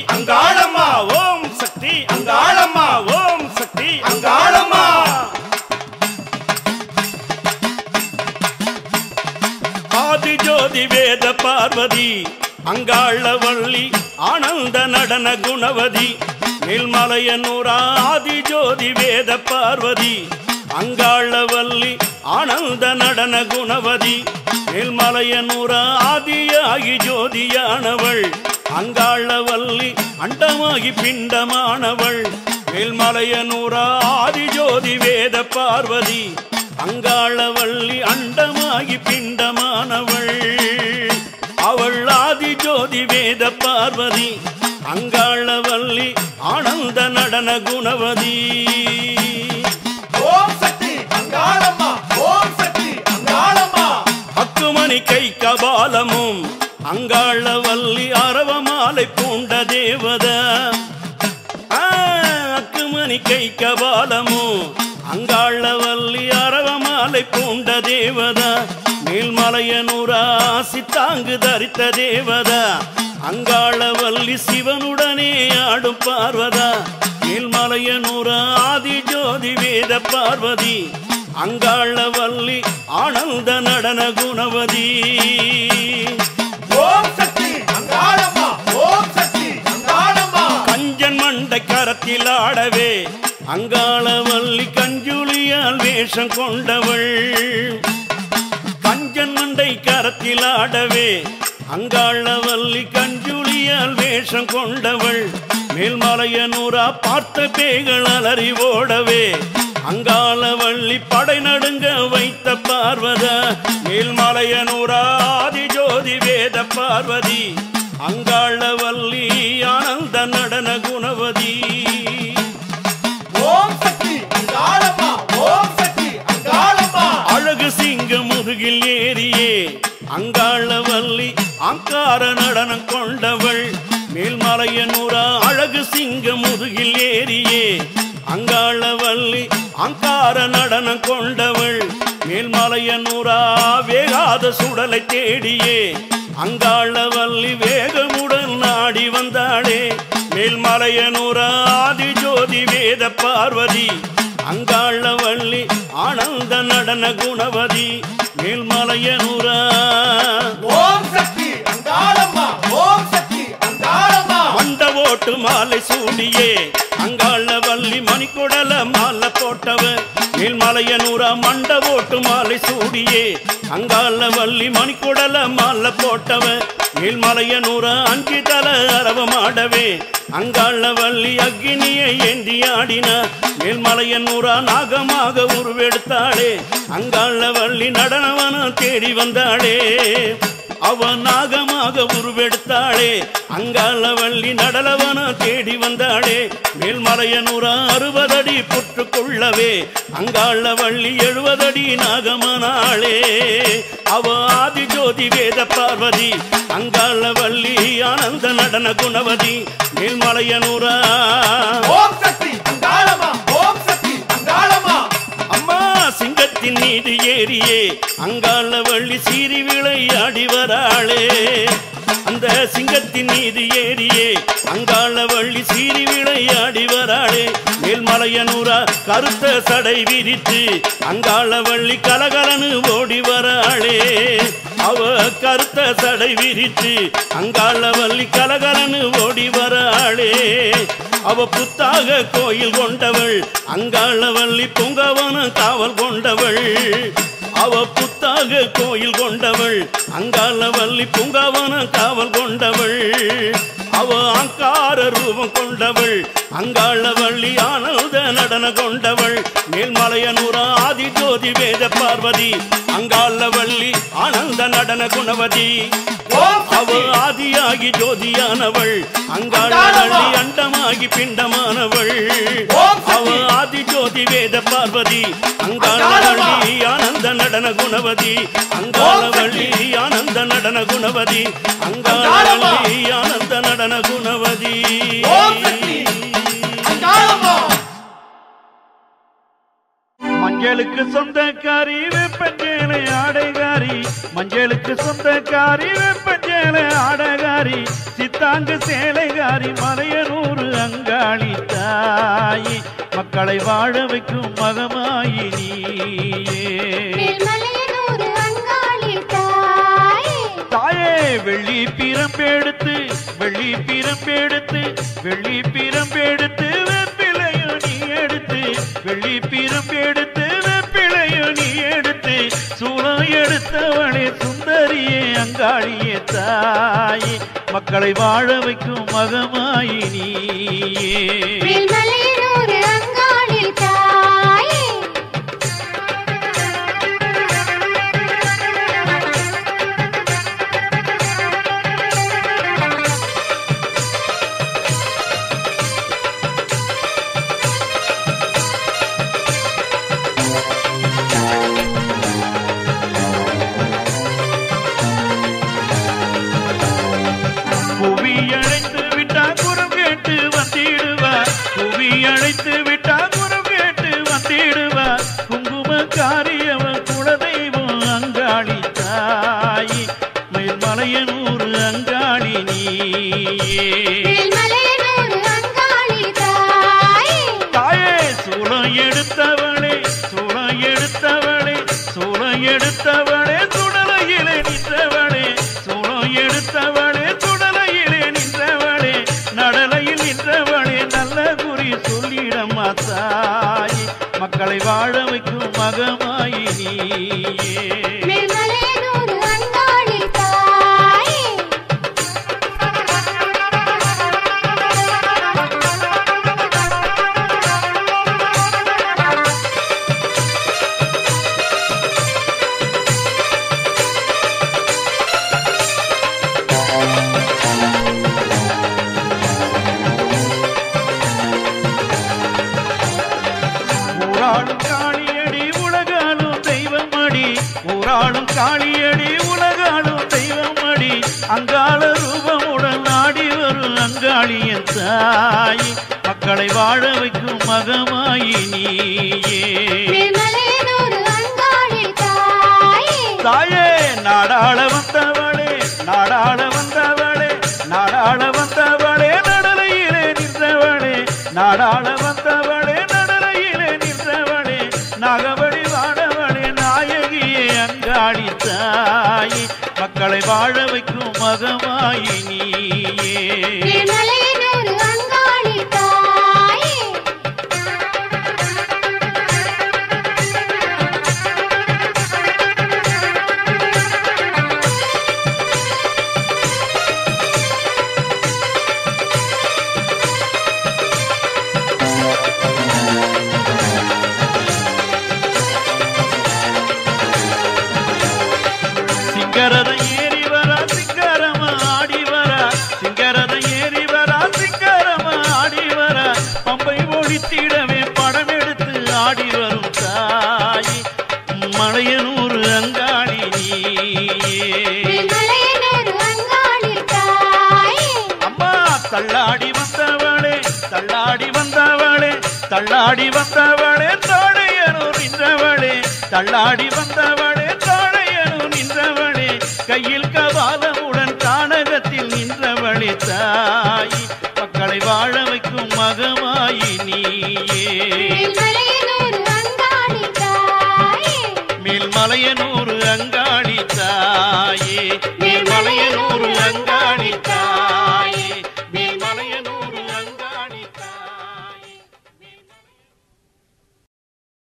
அங்காளம்மா ஓம் சக்தி அங்காளம்மா ஓம் சக்தி அங்காளம்மா ஆதி ஜோதி வேத பார்வதி அங்காளவள்ளி ஆனந்த நடன குணவதி மேல்மலையனூரா ஆதி ஜோதி வேத பார்வதி அங்காளவல்லி ஆனந்த நடன குணவதி மேல்மலையனூரா ஆதியாகி ஜோதியானவள் அங்காளவல்லி அண்டமாகி பிண்டமானவள் மேல்மலையனூரா ஆதி ஜோதி வேத பார்வதி அங்காளவள்ளி அண்டமாகி பிண்டமானவள் அவள் ஆதி ஜோதி வேத பார்வதி அங்காளவல்லி ஆனந்த நடன குணவதி ஓம் சக்தி அங்காளம்மா ஓம் சக்தி அங்காளம்மா அக்குமணி கை கபாலமும் அங்காளவல்லி அரவமாலை பூண்ட தேவத ஆ, அக்குமணி கை கபாலமும் அங்காளவல்லி அரவமாலை பூண்ட தேவத மேல்மலையனூரா சித்தாங்கு தரித்த தேவத அங்காளவல்லி சிவனுடனே ஆடும் பார்வதா மேல்மலையனூரா ஆதி ஜோதி வேத பார்வதி அங்காளவல்லி ஆனந்த நடன குணவதி ஓம் சக்தி அங்காளம்மா ஓம் சக்தி அங்காளம்மா கஞ்சன் மண்டை கரத்தில் ஆடவே அங்காளவல்லி கஞ்சுளியால் வேஷம் கொண்டவள் கஞ்சன் மண்டை கரத்தில் ஆடவே அங்காளவல்லி கஞ்சுளியால் வேஷம் கொண்டவள் மேல்மலையனூரா பார்த்த பேய்கள் அலறி ஓடவே அங்காளவள்ளி படை நடுங்க வைத்த பார்வத மேல்மலையனூரா ஆதி ஜோதி வேத பார்வதி அங்காளவல்லி ஆனந்த நடன குணவதி ஓம் சக்தி அங்காளம்மா ஓம் சக்தி அங்காளம்மா அழகு சிங்க முதுகில் ஏறியே அங்காளவல்லி அங்கார நடனம் கொண்டவள் மேல்மலையனூரா அழகு சிங்க முதுகில் ஏறியே அங்காளவல்லி அங்கார நடனம் கொண்டவள் மேல்மலையனூரா வேகாத சுடலை தேடியே அங்காளவல்லி வேகமுடன் நாடி வந்தாளே மேல்மலையனூரா ஆதி ஜோதி வேத பார்வதி அங்காளவள்ளி ஆனந்த நடன குணவதி மேல்மலையனூரா ஓம் சக்தி அங்காளம்மா ஓம் சக்தி அங்காளம்மா மண்ட ஓட்டு மாலை சூடியே அங்காளவள்ளி மணிக்குடல மாலை போட்டவ மேல்மலையனூரா மண்ட ஓட்டு மாலை சூடியே அங்காளவள்ளி மணிக்குடல மாலை போட்டவ மேல்மலையனூரா அஞ்சு தல அரவமாடவே அங்காளவள்ளி அக்னியை ஏந்தி ஆடினா மேல்மலையனூரா நாகமாக உருவெடுத்தாளே அங்காளவள்ளி நடனவன தேடி வந்தாளே அவ நாகமாக உருவெடுத்தாளே அங்காளவள்ளி நடலவன தேடி வந்தாளே மேல்மலையனூரா அறுபதடி புற்றுக்கொள்ளவே அங்காளவள்ளி எழுபதடி நாகமனாளே அவ ஆதி ஜோதி வேத பார்வதி அங்காளவள்ளி ஆனந்த நடன குணவதி மேல்மலையனூரா ஓம் சக்தி அங்காளம்மா ஓம் சக்தி அங்காளம்மா அம்மா சிங்கத்தின் மீது ஏறியே அங்காளவள்ளி சீறி விளையாடி வராளே அந்த சிங்கத்தின் மீது ஏறியே அங்காளவள்ளி சீறி விளையாடி வராளே மேல்மலையனூரா கருத்த சடை விரித்து அங்காளவள்ளி கலகலனு ஓடி வராளே அவ கருத்த சடை விரித்து அங்காளவள்ளி கலகலனு ஓடி வராளே அவ புத்தாக கோயில் கொண்டவள் அங்காளவள்ளி பூங்கவன காவல் கொண்டவள் அவ புத்தாக கோயில் கொண்டவள் அங்காளவல்லி பூங்காவன காவல் கொண்டவள் அவ அங்கார ரூபம் கொண்டவள் அங்காளவள்ளி ஆனந்த நடன கொண்டவள் மேல்மலையனூரா ஆதி ஜோதி வேத பார்வதி அங்காளவள்ளி ஆனந்த நடன குணவதி ஓம் அவ சக்தி ஆதியாகி ஜோதியானவள் அங்காளவள்ளி அண்டமாகி பிண்டமானவள் ஓம் சக்தி. அவ ஆதி ஜோதி வேத பார்வதி அங்காளவள்ளி ஆனந்த நடன குணவதி அங்காளவள்ளி ஆனந்த நடன குணவதி அங்காளவள்ளி ஆனந்த நடன குணவதி ஓம் சக்தி. அங்காளம்மா மஞ்சளுக்கு சொந்தக்காரி வெப்பஞ்சேலை ஆடைகாரி மஞ்சளுக்கு சொந்தக்காரி வெப்பஞ்சேலை மேல ஆடகாரி சித்தாங்கு சேலைகாரி மலையனூறு அங்காளி தாயி மக்களை வாழ வைக்கும் மகமாயி நீயே மேல்மலையனூர் அங்காளி தாயே தாயே வெள்ளி பிரம்பெடுத்து வெள்ளி பிரம்பெடுத்து வெள்ளி பிரம்பெடுத்து வெப்பிலையும் நீ எடுத்து வெள்ளி பிரம்பெடுத்து வெப்பிலையும் நீ எடுத்து சூளம் எடுத்தவளே சுந்தரியே அங்காளியே தாயே மக்களை வாழ வைக்கும் மகமாயி நீயே மேல்மலையனூர் அங்காளி தாயே புவி அழைத்து விட்டா குரம் கேட்டு வந்திடுவா புவி அழைத்து விட்டா குரம் கேட்டு வந்திடுவா குங்குமக்காரியவ குலதெய்வம் அங்காளி தாயி மேல்மலையனூர் அங்காளி நீயே மேல்மலையனூர் அங்காளி தாயே தாயே சூளம் எடுத்தவளே சூளம் எடுத்தவளே சூளம் எடுத்தவளே சுடலையிலே நின்றவளே சூளம் எடுத்தவளே சுடலையிலே நின்றவளே நடலையில் நின்றவளே நல்ல குறி சொல்லிடம்மா தாயி மக்களை வாழ வைக்கும் மகமாயி நீயே மேல்மலையனூர் அங்காளி தாயே ஊராளும் காளியடி உலகாலும் தெய்வமடி ஊராளும் காளியடி உலகாலும் தெய்வமடி அங்காள ரூபமுடன் ஆடி வரும் அங்காளியன் தாய் மக்களை வாழ வைக்கும் மகமாயி நீயே மேல்மலையனூர் அங்காளி தாயே தாயே நாடாள வந்தவளே நாடாள வந்தவளே நாடாள வந்தவளே நடலையிலே நின்றவளே நாடாள வந்தவளே நடலையிலே நின்றவளே நாகவழி வாடவளே நாயகியே அங்காளி தாயி மக்களை வாழ வைக்கும் மகமாயி நீயே மேல்மலையனூர் அங்காளி தாயே சிங்கரத ஏறி வரா சிங்கரமா ஆடி வரா சிங்கரத ஏறி வரா சிங்கரமா ஆடி வரா பம்பை ஒழித்திடவே படம் எடுத்து ஆடி வரும் தாய் மலையனூர் அங்காளி நீயே மேல்மலையனூர் அங்காளி தாயே அம்மா தள்ளாடி வந்தவளே தள்ளாடி வந்தவளே தள்ளாடி வந்தவளே தோழையனூர் நின்றவளே தள்ளாடி வந்தவளே தோழையனூர் நின்றவளே கையில் கபாலமுடன் கானகத்தில் நின்றவளே தாய் மக்களை வாழ வைக்கும் மகமாயி நீயே மேல்மலையனூர் அங்காளி தாயே மேல்மலையனூர் அங்காளி தாயே மேல்மலையனூர் அங்காளி தாயே